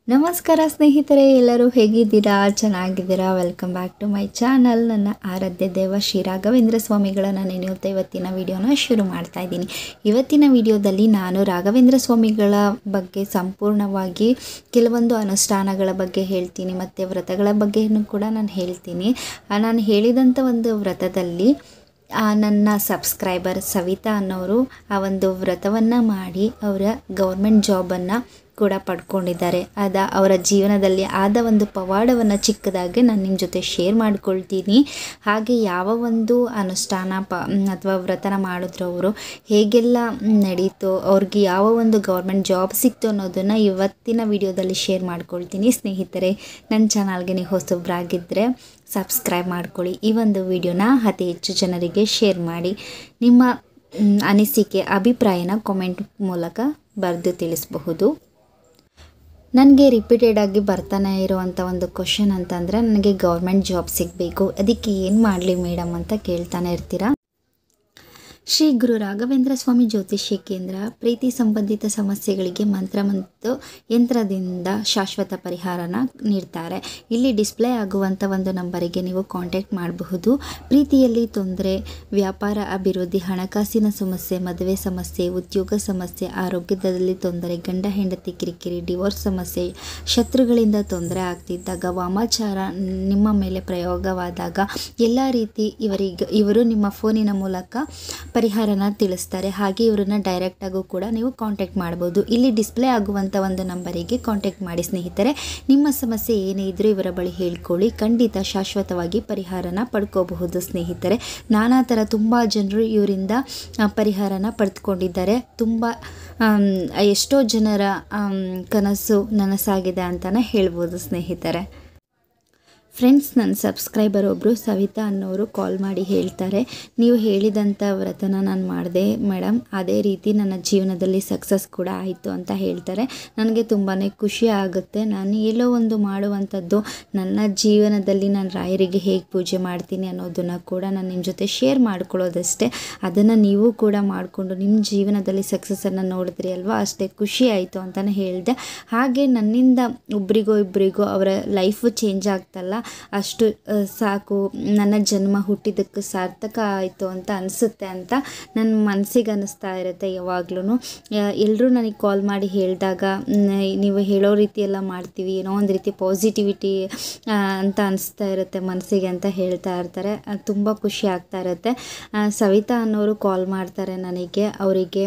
ನಮಸ್ಕಾರ ಸ್ನೇಹಿತರೆ ಎಲ್ಲರೂ ಹೇಗಿದ್ದೀರಾ ಚೆನ್ನಾಗಿದ್ದೀರಾ welcome back to my channel ನನ್ನ ಆರಾಧ್ಯ ದೇವ ಶ್ರೀ ರಾಘವೇಂದ್ರ ಸ್ವಾಮಿಗಳನ್ನ ನೆನೆಯುತ್ತಾ ಇವತ್ತಿನ ವಿಡಿಯೋನ ಶುರು ಮಾಡ್ತಾ ಇದ್ದೀನಿ ಇವತ್ತಿನ ವಿಡಿಯೋದಲ್ಲಿ ನಾನು ರಾಘವೇಂದ್ರ ಸ್ವಾಮಿಗಳ ಬಗ್ಗೆ ಸಂಪೂರ್ಣವಾಗಿ ಕೆಲವೊಂದು ಅನುಷ್ಠಾನಗಳ ಬಗ್ಗೆ ಹೇಳ್ತೀನಿ ಮತ್ತು ವ್ರತಗಳ ಬಗ್ಗೆನೂ ಕೂಡ ನಾನು ಹೇಳ್ತೀನಿ ಆ, ನಾನು ಹೇಳಿದಂಥ ಒಂದು ವ್ರತದಲ್ಲಿ ಆ, ನನ್ನ ಸಬ್ಸ್ಕ್ರೈಬರ್ ಸವಿತಾ ಅನ್ನೋರು ಆ ಒಂದು ವ್ರತವನ್ನು ಮಾಡಿ ಅವರ ಗೌರ್ಮೆಂಟ್ ಜಾಬನ್ನು ಕೂಡ ಪಡ್ಕೊಂಡಿದ್ದಾರೆ ಅದ ಅವರ ಜೀವನದಲ್ಲಿ ಆದ ಒಂದು ಪವಾಡವನ್ನು ಚಿಕ್ಕದಾಗಿ ನಾನು ನಿಮ್ಮ ಜೊತೆ ಶೇರ್ ಮಾಡ್ಕೊಳ್ತೀನಿ ಹಾಗೆ ಯಾವ ಒಂದು ಅನುಷ್ಠಾನ ಪ ಅಥವಾ ವ್ರತನ ಮಾಡಿದ್ರು ಅವರು ಹೇಗೆಲ್ಲ ನಡೀತು ಅವ್ರಿಗೆ ಯಾವ ಒಂದು ಗೌರ್ಮೆಂಟ್ ಜಾಬ್ ಸಿಕ್ತು ಅನ್ನೋದನ್ನು ಇವತ್ತಿನ ವಿಡಿಯೋದಲ್ಲಿ ಶೇರ್ ಮಾಡ್ಕೊಳ್ತೀನಿ ಸ್ನೇಹಿತರೆ ನನ್ನ ಚಾನಲ್ಗೆ ನೀವು ಹೊಸಬ್ರಾಗಿದ್ದರೆ ಸಬ್ಸ್ಕ್ರೈಬ್ ಮಾಡ್ಕೊಳ್ಳಿ ಈ ಒಂದು ವಿಡಿಯೋನ ಅತಿ ಹೆಚ್ಚು ಜನರಿಗೆ ಶೇರ್ ಮಾಡಿ ನಿಮ್ಮ ಮ್, ಅನಿಸಿಕೆ ಅಭಿಪ್ರಾಯನ ಕಾಮೆಂಟ್ ಮೂಲಕ ಬರೆದು ತಿಳಿಸಬಹುದು ನನಗೆ ರಿಪೀಟೆಡ್ ಆಗಿ ಬರ್ತಾನೆ ಇರುವಂಥ ಒಂದು ಕ್ವಶನ್ ಅಂತಂದರೆ ನನಗೆ ಗೌರ್ಮೆಂಟ್ ಜಾಬ್ ಸಿಗಬೇಕು ಅದಕ್ಕೆ ಏನು ಮಾಡಲಿ ಮೇಡಮ್ ಅಂತ ಕೇಳ್ತಾನೆ ಇರ್ತೀರಾ ಶ್ರೀ ಗುರು ರಾಘವೇಂದ್ರ ಸ್ವಾಮಿ ಜ್ಯೋತಿಷ್ಯ ಕೇಂದ್ರ ಪ್ರೀತಿ ಸಂಬಂಧಿತ ಸಮಸ್ಯೆಗಳಿಗೆ ಮಂತ್ರ ಮತ್ತು ಯಂತ್ರದಿಂದ ಶಾಶ್ವತ ಪರಿಹಾರನ ನೀಡ್ತಾರೆ ಇಲ್ಲಿ ಡಿಸ್ಪ್ಲೇ ಆಗುವಂಥ ಒಂದು ನಂಬರಿಗೆ ನೀವು ಕಾಂಟ್ಯಾಕ್ಟ್ ಮಾಡಬಹುದು ಪ್ರೀತಿಯಲ್ಲಿ ತೊಂದರೆ ವ್ಯಾಪಾರ ಅಭಿವೃದ್ಧಿ ಹಣಕಾಸಿನ ಸಮಸ್ಯೆ ಮದುವೆ ಸಮಸ್ಯೆ ಉದ್ಯೋಗ ಸಮಸ್ಯೆ ಆರೋಗ್ಯದಲ್ಲಿ ತೊಂದರೆ ಗಂಡ ಹೆಂಡತಿ ಕಿರಿಕಿರಿ ಡಿವೋರ್ಸ್ ಸಮಸ್ಯೆ ಶತ್ರುಗಳಿಂದ ತೊಂದರೆ ಆಗ್ತಿದ್ದಾಗ ವಾಮಾಚಾರ ನಿಮ್ಮ ಮೇಲೆ ಪ್ರಯೋಗವಾದಾಗ ಎಲ್ಲ ರೀತಿ ಇವರಿಗೆ ಇವರು ನಿಮ್ಮ ಫೋನಿನ ಮೂಲಕ ಪರಿಹಾರನ ತಿಳಿಸ್ತಾರೆ ಹಾಗೆ ಇವರನ್ನ ಡೈರೆಕ್ಟಾಗೂ ಕೂಡ ನೀವು ಕಾಂಟ್ಯಾಕ್ಟ್ ಮಾಡ್ಬೋದು ಇಲ್ಲಿ ಡಿಸ್ಪ್ಲೇ ಆಗುವಂಥ ಒಂದು ನಂಬರಿಗೆ ಕಾಂಟ್ಯಾಕ್ಟ್ ಮಾಡಿ ಸ್ನೇಹಿತರೆ ನಿಮ್ಮ ಸಮಸ್ಯೆ ಏನೇ ಇದ್ರೂ ಇವರ ಬಳಿ ಹೇಳ್ಕೊಳ್ಳಿ ಖಂಡಿತ ಶಾಶ್ವತವಾಗಿ ಪರಿಹಾರನ ಪಡ್ಕೋಬಹುದು ಸ್ನೇಹಿತರೆ ನಾನಾ ಥರ ತುಂಬ ಜನರು ಇವರಿಂದ ಆ, ಪರಿಹಾರನ ಪಡೆದುಕೊಂಡಿದ್ದಾರೆ ತುಂಬ ಆಮ್, ಎಷ್ಟೋ ಜನರ ಆಮ್, ಕನಸು ನನಸಾಗಿದೆ ಅಂತಲೇ ಹೇಳ್ಬೋದು ಸ್ನೇಹಿತರೆ ಫ್ರೆಂಡ್ಸ್ ನನ್ನ ಸಬ್ಸ್ಕ್ರೈಬರ್ ಒಬ್ಬರು ಸವಿತಾ ಅನ್ನೋರು ಕಾಲ್ ಮಾಡಿ ಹೇಳ್ತಾರೆ ನೀವು ಹೇಳಿದಂಥ ವ್ರತನ ನಾನು ಮಾಡಿದೆ ಮೇಡಮ್ ಅದೇ ರೀತಿ ನನ್ನ ಜೀವನದಲ್ಲಿ ಸಕ್ಸಸ್ ಕೂಡ ಆಯಿತು ಅಂತ ಹೇಳ್ತಾರೆ ನನಗೆ ತುಂಬಾ ಖುಷಿ ಆಗುತ್ತೆ ನಾನು ಎಲ್ಲೋ ಒಂದು ಮಾಡುವಂಥದ್ದು ನನ್ನ ಜೀವನದಲ್ಲಿ ನಾನು ರಾಯರಿಗೆ ಹೇಗೆ ಪೂಜೆ ಮಾಡ್ತೀನಿ ಅನ್ನೋದನ್ನು ಕೂಡ ನಾನು ನಿಮ್ಮ ಜೊತೆ ಶೇರ್ ಮಾಡ್ಕೊಳ್ಳೋದಷ್ಟೇ ಅದನ್ನು ನೀವು ಕೂಡ ಮಾಡಿಕೊಂಡು ನಿಮ್ಮ ಜೀವನದಲ್ಲಿ ಸಕ್ಸಸ್ಸನ್ನು ನೋಡಿದ್ರಿ ಅಲ್ವಾ ಅಷ್ಟೇ ಖುಷಿ ಆಯಿತು ಅಂತಲೇ ಹೇಳಿದೆ ಹಾಗೆ ನನ್ನಿಂದ ಒಬ್ರಿಗೋ ಇಬ್ಬರಿಗೋ ಅವರ ಲೈಫು ಚೇಂಜ್ ಆಗ್ತಲ್ಲ ಅಷ್ಟು ಆ, ಸಾಕು ನನ್ನ ಜನ್ಮ ಹುಟ್ಟಿದ್ದಕ್ಕೆ ಸಾರ್ಥಕ ಆಯಿತು ಅಂತ ಅನಿಸುತ್ತೆ ಅಂತ ನನ್ನ ಮನಸ್ಸಿಗೆ ಅನ್ನಿಸ್ತಾ ಇರುತ್ತೆ ಯಾವಾಗ್ಲೂ ಎಲ್ಲರೂ ನನಗೆ ಕಾಲ್ ಮಾಡಿ ಹೇಳಿದಾಗ ನೀವು ಹೇಳೋ ರೀತಿ ಎಲ್ಲ ಮಾಡ್ತೀವಿ ಏನೋ ಒಂದು ರೀತಿ ಪಾಸಿಟಿವಿಟಿ ಅಂತ ಅನಿಸ್ತಾ ಇರುತ್ತೆ ಮನಸ್ಸಿಗೆ ಅಂತ ಹೇಳ್ತಾ ಇರ್ತಾರೆ ತುಂಬ ಖುಷಿ ಆಗ್ತಾ ಇರುತ್ತೆ ಆ, ಸವಿತಾ ಅನ್ನೋರು ಕಾಲ್ ಮಾಡ್ತಾರೆ ನನಗೆ ಅವರಿಗೆ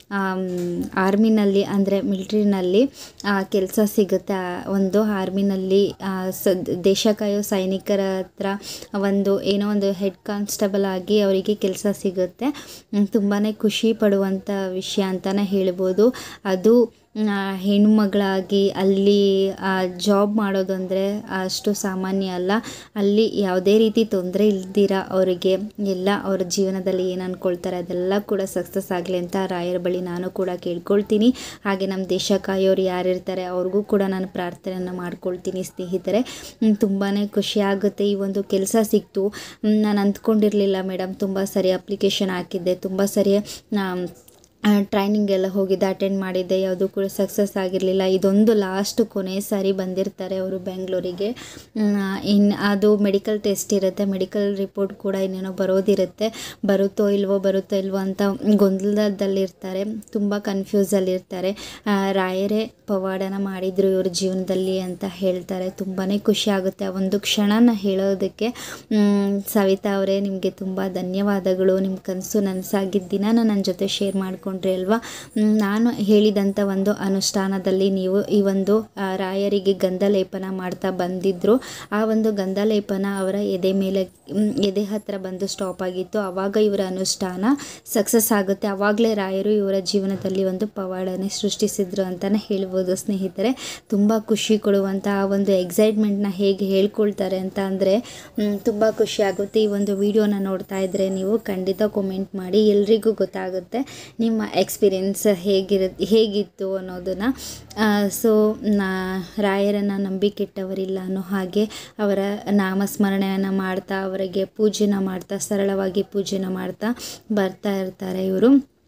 ಆರ್ಮಿನಲ್ಲಿ ಅಂದರೆ ಮಿಲ್ಟ್ರಿನಲ್ಲಿ ಕೆಲಸ ಸಿಗುತ್ತೆ ಆ, ಒಂದು ಆರ್ಮಿನಲ್ಲಿ ಆ, ಸ ದೇಶ ಕಾಯೋ ಸೈನಿಕರ ಹತ್ರ ಒಂದು ಏನೋ ಒಂದು ಹೆಡ್ ಕಾನ್ಸ್ಟೇಬಲ್ ಆಗಿ ಅವರಿಗೆ ಕೆಲಸ ಸಿಗುತ್ತೆ ತುಂಬಾ ಖುಷಿ ಪಡುವಂಥ ವಿಷಯ ಅಂತಲೇ ಹೇಳ್ಬೋದು ಅದು ಆ, ಹೆಣ್ಮಗಳಾಗಿ ಅಲ್ಲಿ ಜಾಬ್ ಮಾಡೋದು ಅಂದರೆ ಅಷ್ಟು ಸಾಮಾನ್ಯ ಅಲ್ಲ ಅಲ್ಲಿ ಯಾವುದೇ ರೀತಿ ತೊಂದರೆ ಇಲ್ದಿರ ಅವರಿಗೆ ಎಲ್ಲ ಅವರ ಜೀವನದಲ್ಲಿ ಏನು ಅಂದ್ಕೊಳ್ತಾರೆ ಅದೆಲ್ಲ ಕೂಡ ಸಕ್ಸಸ್ ಆಗಲಿ ಅಂತ ರಾಯರ ಬಳಿ ನಾನು ಕೂಡ ಕೇಳ್ಕೊಳ್ತೀನಿ ಹಾಗೆ ನಮ್ಮ ದೇಶ ಕಾಯೋರು ಯಾರಿರ್ತಾರೆ ಅವ್ರಿಗೂ ಕೂಡ ನಾನು ಪ್ರಾರ್ಥನೆಯನ್ನು ಮಾಡ್ಕೊಳ್ತೀನಿ ಸ್ನೇಹಿತರೆ ತುಂಬಾ ಖುಷಿ ಆಗುತ್ತೆ ಈ ಒಂದು ಕೆಲಸ ಸಿಕ್ತು ಮ್, ನಾನು ಅಂದ್ಕೊಂಡಿರಲಿಲ್ಲ ಮೇಡಮ್ ತುಂಬ ಸರಿ ಅಪ್ಲಿಕೇಶನ್ ಹಾಕಿದ್ದೆ ತುಂಬ ಸರಿ ನಾ- ಟ್ರೈನಿಂಗ್ ಎಲ್ಲ ಹೋಗಿದ್ದೆ ಅಟೆಂಡ್ ಮಾಡಿದ್ದೆ ಯಾವುದೂ ಕೂಡ ಸಕ್ಸಸ್ ಆಗಿರಲಿಲ್ಲ ಇದೊಂದು ಲಾಸ್ಟ್ ಕೊನೆ ಸಾರಿ ಬಂದಿರ್ತಾರೆ ಅವರು ಬೆಂಗಳೂರಿಗೆ ಇನ್ನು ಅದು ಮೆಡಿಕಲ್ ಟೆಸ್ಟ್ ಇರುತ್ತೆ ಮೆಡಿಕಲ್ ರಿಪೋರ್ಟ್ ಕೂಡ ಇನ್ನೇನೋ ಬರೋದಿರುತ್ತೆ ಬರುತ್ತೋ ಇಲ್ವೋ ಬರುತ್ತೋ ಇಲ್ವೋ ಅಂತ ಗೊಂದಲದಲ್ಲಿರ್ತಾರೆ ತುಂಬ ಕನ್ಫ್ಯೂಸಲ್ಲಿರ್ತಾರೆ ಆ, ರಾಯರೇ ಪವಾಡನ ಮಾಡಿದರು ಇವ್ರ ಜೀವನದಲ್ಲಿ ಅಂತ ಹೇಳ್ತಾರೆ ತುಂಬಾ ಖುಷಿ ಆಗುತ್ತೆ ಆ ಒಂದು ಕ್ಷಣನ ಹೇಳೋದಕ್ಕೆ ಮ್, ಸವಿತಾ ಅವರೇ ನಿಮಗೆ ತುಂಬ ಧನ್ಯವಾದಗಳು ನಿಮ್ಮ ಕನಸು ನನಸಾಗಿದ್ದ ದಿನ ನನ್ನ ಜೊತೆ ಶೇರ್ ಮಾಡ್ಕೊಂಡ್ರಿ ಅಲ್ವಾ ಮ್, ನಾನು ಹೇಳಿದಂಥ ಒಂದು ಅನುಷ್ಠಾನದಲ್ಲಿ ನೀವು ಈ ಒಂದು ಆ, ರಾಯರಿಗೆ ಗಂಧ ಲೇಪನ ಮಾಡ್ತಾ ಬಂದಿದ್ದರು ಆ ಒಂದು ಗಂಧ ಲೇಪನ ಅವರ ಎದೆ ಮೇಲೆ ಮ್, ಎದೆ ಹತ್ರ ಬಂದು ಸ್ಟಾಪ್ ಆಗಿತ್ತು ಆವಾಗ ಇವರ ಅನುಷ್ಠಾನ ಸಕ್ಸಸ್ ಆಗುತ್ತೆ ಆವಾಗಲೇ ರಾಯರು ಇವರ ಜೀವನದಲ್ಲಿ ಒಂದು ಪವಾಡನೆ ಸೃಷ್ಟಿಸಿದ್ರು ಅಂತಲೇ ಹೇಳ್ಬೋದು ಸ್ನೇಹಿತರೆ ತುಂಬ ಖುಷಿ ಕೊಡುವಂಥ ಆ ಒಂದು ಎಕ್ಸೈಟ್ಮೆಂಟ್ನ ಹೇಗೆ ಹೇಳ್ಕೊಳ್ತಾರೆ ಅಂತ ಅಂದರೆ ತುಂಬ ಖುಷಿ ಆಗುತ್ತೆ ಈ ಒಂದು ವಿಡಿಯೋನ ನೋಡ್ತಾ ಇದ್ದರೆ ನೀವು ಖಂಡಿತ ಕಾಮೆಂಟ್ ಮಾಡಿ ಎಲ್ರಿಗೂ ಗೊತ್ತಾಗುತ್ತೆ ನಿಮ್ಮ ಎಕ್ಸ್ಪೀರಿಯೆನ್ಸ್ ಹೇಗಿರ ಹೇಗಿತ್ತು ಅನ್ನೋದನ್ನು ಸೊ ನಾ ರಾಯರನ್ನು ನಂಬಿಕೆಟ್ಟವರಿಲ್ಲ ಅನ್ನೋ ಹಾಗೆ ಅವರ ನಾಮಸ್ಮರಣೆಯನ್ನು ಮಾಡ್ತಾ ಅವರಿಗೆ ಪೂಜೆನ ಮಾಡ್ತಾ ಸರಳವಾಗಿ ಪೂಜೆನ ಮಾಡ್ತಾ ಬರ್ತಾ ಇರ್ತಾರೆ ಇವರು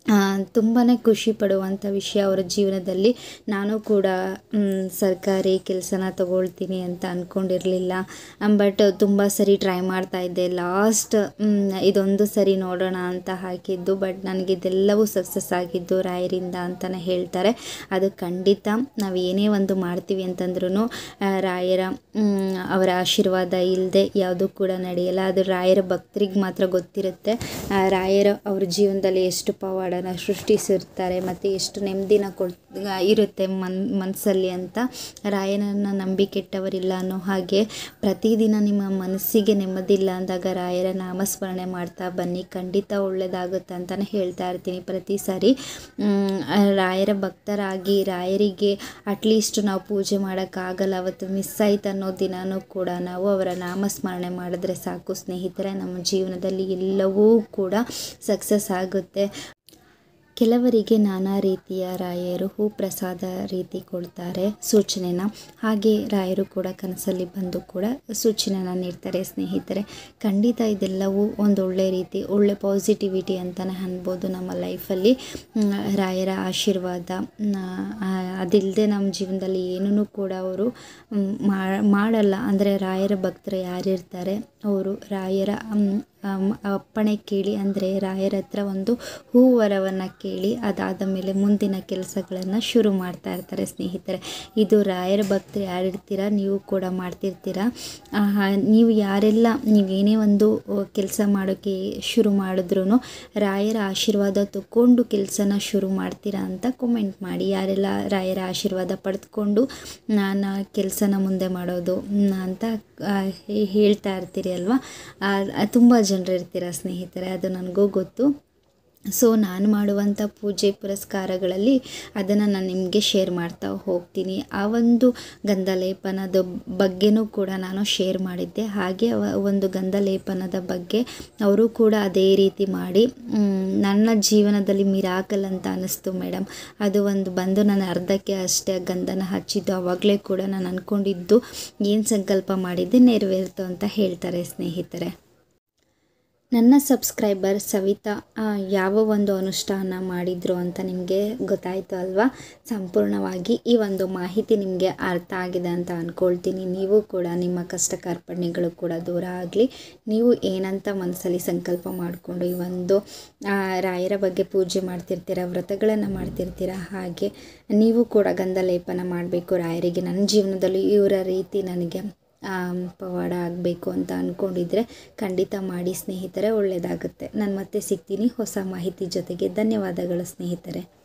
ತುಂಬಾ ಖುಷಿ ಪಡುವಂಥ ವಿಷಯ ಅವರ ಜೀವನದಲ್ಲಿ ನಾನು ಕೂಡ ಮ್, ಸರ್ಕಾರಿ ಕೆಲಸನ ತಗೊಳ್ತೀನಿ ಅಂತ ಅಂದ್ಕೊಂಡಿರಲಿಲ್ಲ ಬಟ್ ತುಂಬ ಸರಿ ಟ್ರೈ ಮಾಡ್ತಾ ಇದ್ದೆ ಲಾಸ್ಟ್ ಇದೊಂದು ಸರಿ ನೋಡೋಣ ಅಂತ ಹಾಕಿದ್ದು ಬಟ್ ನನಗಿದೆಲ್ಲವೂ ಸಕ್ಸಸ್ ಆಗಿದ್ದು ರಾಯರಿಂದ ಅಂತಲೇ ಹೇಳ್ತಾರೆ ಅದು ಖಂಡಿತ ನಾವು ಏನೇ ಒಂದು ಮಾಡ್ತೀವಿ ಅಂತಂದ್ರೂ ರಾಯರ ಮ್, ಅವರ ಆಶೀರ್ವಾದ ಇಲ್ಲದೆ ಯಾವುದೂ ಕೂಡ ನಡೆಯಲ್ಲ ಅದು ರಾಯರ ಭಕ್ತರಿಗೆ ಮಾತ್ರ ಗೊತ್ತಿರುತ್ತೆ ಆ, ರಾಯರ ಅವ್ರ ಜೀವನದಲ್ಲಿ ಎಷ್ಟು ಪವಾಡನ ಸೃಷ್ಟಿಸಿರ್ತಾರೆ ಮತ್ತು ಎಷ್ಟು ನೆಮ್ಮದಿನ ಕೊಡ್ ಇರುತ್ತೆ ಮನ್ ಮನಸ್ಸಲ್ಲಿ ಅಂತ ರಾಯನನ್ನು ನಂಬಿ ಕೆಟ್ಟವರಿಲ್ಲ ಅನ್ನೋ ಹಾಗೆ ಪ್ರತಿದಿನ ನಿಮ್ಮ ಮನಸ್ಸಿಗೆ ನೆಮ್ಮದಿ ಇಲ್ಲ ಅಂದಾಗ ರಾಯರ ನಾಮಸ್ಮರಣೆ ಮಾಡ್ತಾ ಬನ್ನಿ ಖಂಡಿತ ಒಳ್ಳೆಯದಾಗುತ್ತೆ ಅಂತಲೇ ಹೇಳ್ತಾ ಇರ್ತೀನಿ ಪ್ರತಿ ಸಾರಿ ಮ್, ಆ, ರಾಯರ ಭಕ್ತರಾಗಿ ರಾಯರಿಗೆ ಅಟ್ಲೀಸ್ಟ್ ನಾವು ಪೂಜೆ ಮಾಡೋಕ್ಕಾಗಲ್ಲ ಅವತ್ತು ಮಿಸ್ ಆಯ್ತು ಅನ್ನೋ ದಿನವೂ ಕೂಡ ನಾವು ಅವರ ನಾಮಸ್ಮರಣೆ ಮಾಡಿದ್ರೆ ಸಾಕು ಸ್ನೇಹಿತರೆ ನಮ್ಮ ಜೀವನದಲ್ಲಿ ಎಲ್ಲವೂ ಕೂಡ ಸಕ್ಸಸ್ ಆಗುತ್ತೆ ಕೆಲವರಿಗೆ ನಾನಾ ರೀತಿಯ ರಾಯರು ಹೂ ಪ್ರಸಾದ ರೀತಿ ಕೊಡ್ತಾರೆ ಸೂಚನೆನ ಹಾಗೆ ರಾಯರು ಕೂಡ ಕನಸಲ್ಲಿ ಬಂದು ಕೂಡ ಸೂಚನೆನ ನೀಡ್ತಾರೆ ಸ್ನೇಹಿತರೆ ಖಂಡಿತ ಇದೆಲ್ಲವೂ ಒಂದು ಒಳ್ಳೆ ರೀತಿ ಒಳ್ಳೆ ಪಾಸಿಟಿವಿಟಿ ಅಂತಲೇ ಅನ್ಬೋದು ನಮ್ಮ ಲೈಫಲ್ಲಿ ಮ್, ರಾಯರ ಆಶೀರ್ವಾದ ಅದಿಲ್ಲದೆ ನಮ್ಮ ಜೀವನದಲ್ಲಿ ಏನೂ ಕೂಡ ಅವರು ಮ್, ಮಾ- ಮಾಡಲ್ಲ ಅಂದರೆ ರಾಯರ ಭಕ್ತರು ಯಾರಿರ್ತಾರೆ ಅವರು ರಾಯರ ಮ್, ಅಮ್, ಅಪ್ಪಣೆ ಕೇಳಿ ಅಂದರೆ ರಾಯರ ಹತ್ರ ಒಂದು ಹೂವರವನ್ನು ಕೇಳಿ ಅದಾದ ಮೇಲೆ ಮುಂದಿನ ಕೆಲಸಗಳನ್ನು ಶುರು ಮಾಡ್ತಾ ಇರ್ತಾರೆ ಸ್ನೇಹಿತರೆ ಇದು ರಾಯರ ಭಕ್ತರು ಯಾರಿರ್ತೀರ ನೀವು ಕೂಡ ಮಾಡ್ತಿರ್ತೀರ ಆಹ್, ನೀವು ಯಾರೆಲ್ಲ ನೀವೇನೇ ಒಂದು ಕೆಲಸ ಮಾಡೋಕ್ಕೆ ಶುರು ಮಾಡಿದ್ರೂ ರಾಯರ ಆಶೀರ್ವಾದ ತಗೊಂಡು ಕೆಲಸನ ಶುರು ಮಾಡ್ತೀರಾ ಅಂತ ಕಮೆಂಟ್ ಮಾಡಿ ಯಾರೆಲ್ಲ ರಾಯರ ಆಶೀರ್ವಾದ ಪಡೆದುಕೊಂಡು ನಾನು ಕೆಲಸನ ಮುಂದೆ ಮಾಡೋದು ಮ್, ಅಂತ ಆ, ಹೇ- ಹೇಳ್ತಾ ಇರ್ತೀರಿ ಅಲ್ವಾ ತುಂಬ ಜನರು ಇರ್ತೀರ ಸ್ನೇಹಿತರೆ ಅದು ನನಗೂ ಗೊತ್ತು ಸೊ ನಾನು ಮಾಡುವಂಥ ಪೂಜೆ ಪುರಸ್ಕಾರಗಳಲ್ಲಿ ಅದನ್ನು ನಾನು ನಿಮಗೆ ಶೇರ್ ಮಾಡ್ತಾ ಹೋಗ್ತೀನಿ ಆ ಒಂದು ಗಂಧಲೇಪನದ ಬಗ್ಗೆನೂ ಕೂಡ ನಾನು ಶೇರ್ ಮಾಡಿದ್ದೆ ಹಾಗೆ ಅವ ಒಂದು ಗಂಧಲೇಪನದ ಬಗ್ಗೆ ಅವರು ಕೂಡ ಅದೇ ರೀತಿ ಮಾಡಿ ಮ್, ನನ್ನ ಜೀವನದಲ್ಲಿ ಮಿರಾಕಲ್ ಅಂತ ಅನ್ನಿಸ್ತು ಮೇಡಮ್ ಅದು ಒಂದು ಬಂದು ನಾನು ಅರ್ಧಕ್ಕೆ ಅಷ್ಟೇ ಗಂಧನ ಹಚ್ಚಿದ್ದು ಆವಾಗಲೇ ಕೂಡ ನಾನು ಅಂದ್ಕೊಂಡಿದ್ದು ಏನು ಸಂಕಲ್ಪ ಮಾಡಿದ್ದೆ ನೆರವೇರಿತು ಅಂತ ಹೇಳ್ತಾರೆ ಸ್ನೇಹಿತರೆ ನನ್ನ ಸಬ್ಸ್ಕ್ರೈಬರ್ ಸವಿತಾ ಆ, ಯಾವ ಒಂದು ಅನುಷ್ಠಾನ ಮಾಡಿದರು ಅಂತ ನಿಮಗೆ ಗೊತ್ತಾಯಿತು ಅಲ್ವಾ ಸಂಪೂರ್ಣವಾಗಿ ಈ ಒಂದು ಮಾಹಿತಿ ನಿಮಗೆ ಅರ್ಥ ಆಗಿದೆ ಅಂತ ಅಂದ್ಕೊಳ್ತೀನಿ ನೀವು ಕೂಡ ನಿಮ್ಮ ಕಷ್ಟ ಕಾರ್ಪಣ್ಯಗಳು ಕೂಡ ದೂರ ಆಗಲಿ ನೀವು ಏನಂತ ಮನಸ್ಸಲ್ಲಿ ಸಂಕಲ್ಪ ಮಾಡಿಕೊಂಡು ಈ ಒಂದು ಆ, ರಾಯರ ಬಗ್ಗೆ ಪೂಜೆ ಮಾಡ್ತಿರ್ತೀರ ವ್ರತಗಳನ್ನು ಮಾಡ್ತಿರ್ತೀರ ಹಾಗೆ ನೀವು ಕೂಡ ಗಂಧ ಲೇಪನ ಮಾಡಬೇಕು ರಾಯರಿಗೆ ನನ್ನ ಜೀವನದಲ್ಲಿ ಇವರ ರೀತಿ ನನಗೆ ಆಮ್, ಪವಾಡ ಆಗಬೇಕು ಅಂತ ಅಂದ್ಕೊಂಡಿದ್ರೆ ಖಂಡಿತ ಮಾಡಿ ಸ್ನೇಹಿತರೆ ಒಳ್ಳೆಯದಾಗುತ್ತೆ ನಾನು ಮತ್ತೆ ಸಿಗ್ತೀನಿ ಹೊಸ ಮಾಹಿತಿ ಜೊತೆಗೆ ಧನ್ಯವಾದಗಳು ಸ್ನೇಹಿತರೆ